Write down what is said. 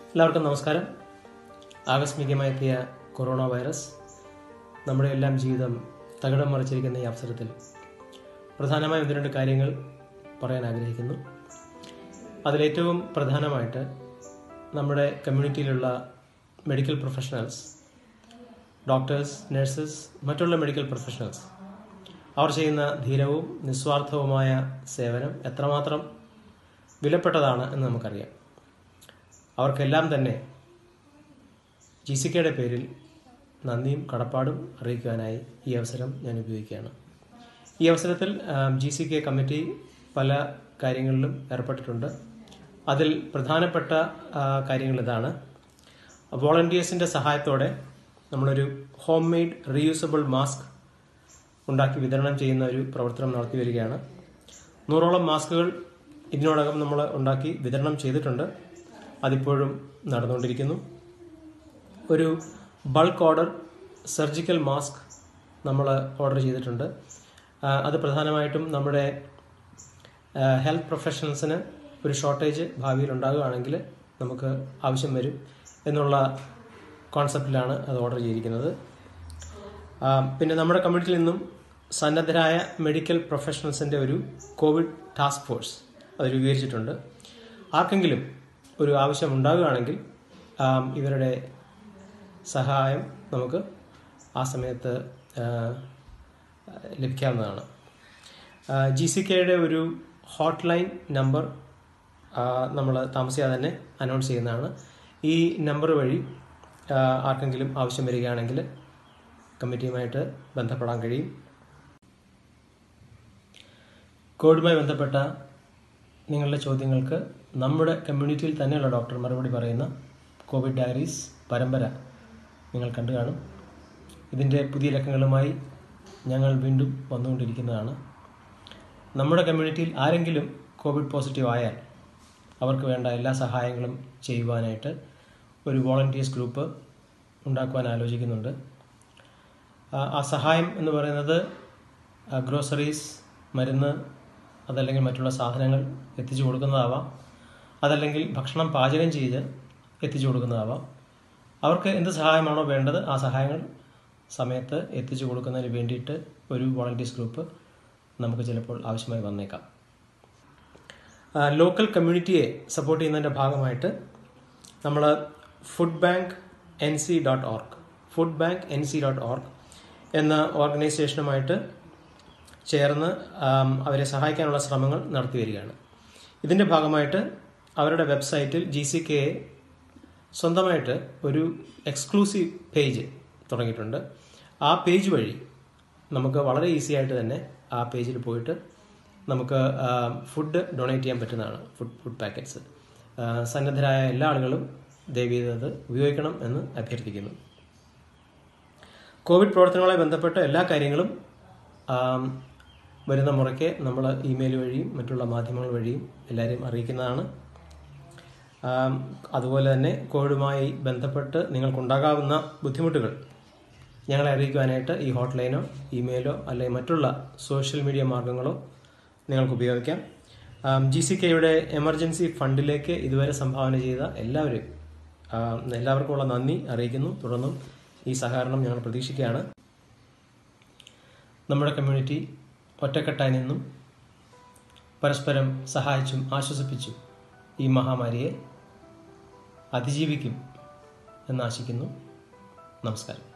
എല്ലാവർക്കും നമസ്കാരം ആകസ്മികമായെത്തിയ corona virus നമ്മുടെ എല്ലാം ജീവിതം തകിടം മറിച്ചിരിക്കുന്ന ഈ അവസരത്തിൽ പ്രധാനമായും ഒന്ന് രണ്ട് കാര്യങ്ങൾ പറയാൻ ആഗ്രഹിക്കുന്നു അതിലേറ്റവും പ്രധാനമായിട്ട് നമ്മുടെ കമ്മ്യൂണിറ്റിയിലുള്ള മെഡിക്കൽ പ്രൊഫഷണൽസ് ഡോക്ടേഴ്സ് നഴ്സസ് മറ്റുള്ള മെഡിക്കൽ പ്രൊഫഷണൽസ് അവർ ചെയ്യുന്ന ധീരവും നിസ്വാർത്ഥവുമായ സേവനം എത്രമാത്രം വിലപ്പെട്ടതാണ് എന്ന് നമുക്കറിയാം അവർക്കെല്ലാം തന്നെ ജി സി കെയുടെ പേരിൽ നന്ദിയും കടപ്പാടും അറിയിക്കുവാനായി ഈ അവസരം ഞാൻ ഉപയോഗിക്കുകയാണ് ഈ അവസരത്തിൽ ജി സി കെ കമ്മിറ്റി പല കാര്യങ്ങളിലും ഏർപ്പെട്ടിട്ടുണ്ട് അതിൽ പ്രധാനപ്പെട്ട ആ, കാര്യങ്ങൾ ഇതാണ് വോളണ്ടിയേഴ്സിൻ്റെ സഹായത്തോടെ നമ്മളൊരു ഹോം മെയ്ഡ് റീയൂസബിൾ മാസ്ക് ഉണ്ടാക്കി വിതരണം ചെയ്യുന്ന ഒരു പ്രവർത്തനം നടത്തി വരികയാണ് നൂറോളം മാസ്കുകൾ ഇതിനോടകം നമ്മൾ ഉണ്ടാക്കി വിതരണം ചെയ്തിട്ടുണ്ട് അതിപ്പോഴും നടന്നുകൊണ്ടിരിക്കുന്നു ഒരു ബൾക്ക് ഓർഡർ സർജിക്കൽ മാസ്ക് നമ്മൾ ഓർഡർ ചെയ്തിട്ടുണ്ട് ആ, അത് പ്രധാനമായിട്ടും നമ്മുടെ ഹെൽത്ത് പ്രൊഫഷണൽസിന് ഒരു ഷോർട്ടേജ് ഭാവിയിൽ ഉണ്ടാകുകയാണെങ്കിൽ നമുക്ക് ആവശ്യം വരും എന്നുള്ള കോൺസെപ്റ്റിലാണ് അത് ഓർഡർ ചെയ്തിരിക്കുന്നത് ആ, പിന്നെ നമ്മുടെ കമ്മ്യൂണിറ്റിയിൽ നിന്നും സന്നദ്ധരായ മെഡിക്കൽ പ്രൊഫഷണൽസിൻ്റെ ഒരു കോവിഡ് ടാസ്ക് ഫോഴ്സ് അത് രൂപീകരിച്ചിട്ടുണ്ട് ആർക്കെങ്കിലും ഒരു ആവശ്യം ഉണ്ടാകുകയാണെങ്കിൽ ആ, ഇവരുടെ സഹായം നമുക്ക് ആ സമയത്ത് ആ, ലഭിക്കാവുന്നതാണ് ജി സി കെയുടെ ഒരു ഹോട്ട് ലൈൻ നമ്പർ നമ്മൾ താമസിയാതെ തന്നെ അനൗൺസ് ചെയ്യുന്നതാണ് ഈ നമ്പർ വഴി ആ, ആർക്കെങ്കിലും ആവശ്യം വരികയാണെങ്കിൽ കമ്മിറ്റിയുമായിട്ട് ബന്ധപ്പെടാൻ കഴിയും കോവിഡുമായി ബന്ധപ്പെട്ട നിങ്ങളുടെ ചോദ്യങ്ങൾക്ക് നമ്മുടെ കമ്മ്യൂണിറ്റിയിൽ തന്നെയുള്ള ഡോക്ടർ മറുപടി പറയുന്ന കോവിഡ് ഡയറീസ് പരമ്പര നിങ്ങൾ കണ്ടു കാണും ഇതിൻ്റെ പുതിയ ലക്കങ്ങളുമായി ഞങ്ങൾ വീണ്ടും വന്നുകൊണ്ടിരിക്കുന്നതാണ് നമ്മുടെ കമ്മ്യൂണിറ്റിയിൽ ആരെങ്കിലും കോവിഡ് പോസിറ്റീവ് ആയാൽ അവർക്ക് വേണ്ട എല്ലാ സഹായങ്ങളും ചെയ്യുവാനായിട്ട് ഒരു വോളണ്ടിയേഴ്സ് ഗ്രൂപ്പ് ഉണ്ടാക്കുവാൻ ആലോചിക്കുന്നുണ്ട് ആ- ആ സഹായം എന്ന് പറയുന്നത് ഗ്രോസറീസ് മരുന്ന് അതല്ലെങ്കിൽ മറ്റുള്ള സാധനങ്ങൾ എത്തിച്ചു കൊടുക്കുന്നതാവാം അതല്ലെങ്കിൽ ഭക്ഷണം പാചകം ചെയ്ത് എത്തിച്ചു കൊടുക്കുന്നതാവാം അവർക്ക് എന്ത് സഹായമാണോ വേണ്ടത് ആ സഹായങ്ങൾ സമയത്ത് എത്തിച്ചു കൊടുക്കുന്നതിന് വേണ്ടിയിട്ട് ഒരു വോളണ്ടിയേഴ്സ് ഗ്രൂപ്പ് നമുക്ക് ചിലപ്പോൾ ആവശ്യമായി വന്നേക്കാം ആ, ലോക്കൽ കമ്മ്യൂണിറ്റിയെ സപ്പോർട്ട് ചെയ്യുന്നതിൻ്റെ ഭാഗമായിട്ട് നമ്മൾ food bank N C dot org food bank N C dot org എന്ന ഓർഗനൈസേഷനുമായിട്ട് ചേർന്ന് ആം, അവരെ സഹായിക്കാനുള്ള ശ്രമങ്ങൾ നടത്തി വരികയാണ് ഇതിൻ്റെ ഭാഗമായിട്ട് അവരുടെ വെബ്സൈറ്റിൽ ജി സി കെ സ്വന്തമായിട്ട് ഒരു എക്സ്ക്ലൂസീവ് പേജ് തുടങ്ങിയിട്ടുണ്ട് ആ പേജ് വഴി നമുക്ക് വളരെ ഈസി ആയിട്ട് തന്നെ ആ പേജിൽ പോയിട്ട് നമുക്ക് ഫുഡ് ഡൊണേറ്റ് ചെയ്യാൻ പറ്റുന്നതാണ് ഫുഡ് ഫുഡ് പാക്കറ്റ്സ് സന്നദ്ധരായ എല്ലാ ആളുകളും ദയവീത് അത് ഉപയോഗിക്കണം എന്ന് അഭ്യർത്ഥിക്കുന്നു കോവിഡ് പ്രവർത്തനങ്ങളുമായി ബന്ധപ്പെട്ട എല്ലാ കാര്യങ്ങളും ആം, വരുന്ന മുറയ്ക്ക് നമ്മൾ ഇമെയിൽ വഴിയും മറ്റുള്ള മാധ്യമങ്ങൾ വഴിയും എല്ലാവരെയും അറിയിക്കുന്നതാണ് ആം, അതുപോലെ തന്നെ കോവിഡുമായി ബന്ധപ്പെട്ട് നിങ്ങൾക്കുണ്ടാകാവുന്ന ബുദ്ധിമുട്ടുകൾ ഞങ്ങളെ അറിയിക്കുവാനായിട്ട് ഈ ഹോട്ട് ലൈനോ ഇമെയിലോ അല്ലെങ്കിൽ മറ്റുള്ള സോഷ്യൽ മീഡിയ മാർഗങ്ങളോ നിങ്ങൾക്ക് ഉപയോഗിക്കാം ജി സി കെയുടെ എമർജൻസി ഫണ്ടിലേക്ക് ഇതുവരെ സംഭാവന ചെയ്ത എല്ലാവരും ആം, എല്ലാവർക്കുമുള്ള നന്ദി അറിയിക്കുന്നു തുടർന്നും ഈ സഹകരണം ഞങ്ങൾ പ്രതീക്ഷിക്കുകയാണ് നമ്മുടെ കമ്മ്യൂണിറ്റി ഒറ്റക്കെട്ടായി നിന്നും പരസ്പരം സഹായിച്ചും ആശ്വസിപ്പിച്ചും ഈ മഹാമാരിയെ അതിജീവിക്കും എന്ന് ആശിക്കുന്നു നമസ്കാരം